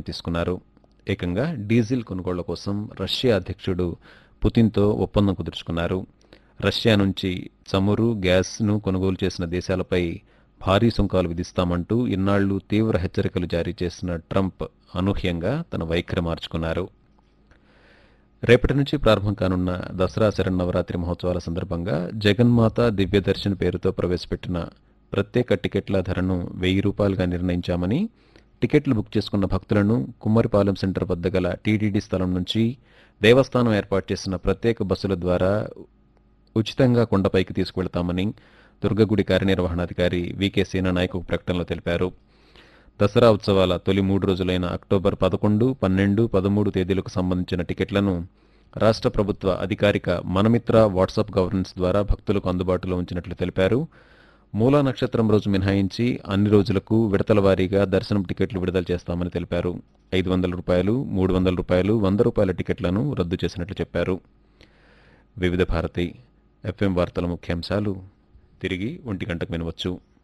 తీసుకున్నారు ఏకంగా డీజిల్ కొనుగోళ్ల కోసం రష్యా అధ్యక్షుడు పుతిన్తో ఒప్పందం కుదుర్చుకున్నారు రష్యా నుంచి చమురు గ్యాస్ను కొనుగోలు చేసిన దేశాలపై భారీ సుంకాలు విధిస్తామంటూ ఇన్నాళ్లు తీవ్ర హెచ్చరికలు జారీ చేసిన ట్రంప్ అనూహ్యంగా తన వైఖరి మార్చుకున్నారు రేపటి నుంచి ప్రారంభం కానున్న దసరా శరన్నవరాత్రి మహోత్సవాల సందర్భంగా జగన్మాత దివ్యదర్శన్ పేరుతో ప్రవేశపెట్టిన ప్రత్యేక టికెట్ల ధరను వెయ్యి రూపాయలుగా నిర్ణయించామని టికెట్లు బుక్ చేసుకున్న భక్తులను కుమ్మరిపాలెం సెంటర్ వద్ద గల టీటీడీ స్థలం నుంచి దేవస్థానం ఏర్పాటు చేసిన ప్రత్యేక బస్సుల ద్వారా ఉచితంగా కొండపైకి తీసుకువెళ్తామని దుర్గగుడి కార్యనిర్వహణాధికారి వికే సేనానాయక్ ఒక ప్రకటనలో తెలిపారు దసరా ఉత్సవాల తొలి మూడు రోజులైన అక్టోబర్ పదకొండు పన్నెండు పదమూడు తేదీలకు సంబంధించిన టికెట్లను రాష్ట్ర ప్రభుత్వ అధికారిక మనమిత్ర వాట్సాప్ గవర్నెన్స్ ద్వారా భక్తులకు అందుబాటులో ఉంచినట్లు తెలిపారు మూలా నక్షత్రం రోజు మినహాయించి అన్ని రోజులకు విడతల వారీగా దర్శనం టికెట్లు విడుదల చేస్తామని తెలిపారు ఐదు వందల రూపాయలు మూడు వందల రూపాయలు వంద రూపాయల టికెట్లను రద్దు చేసినట్లు చెప్పారు వివిధ భారతి ఎఫ్ఎం వార్తల ముఖ్యాంశాలు తిరిగి ఒంటి గంటకు వినవచ్చు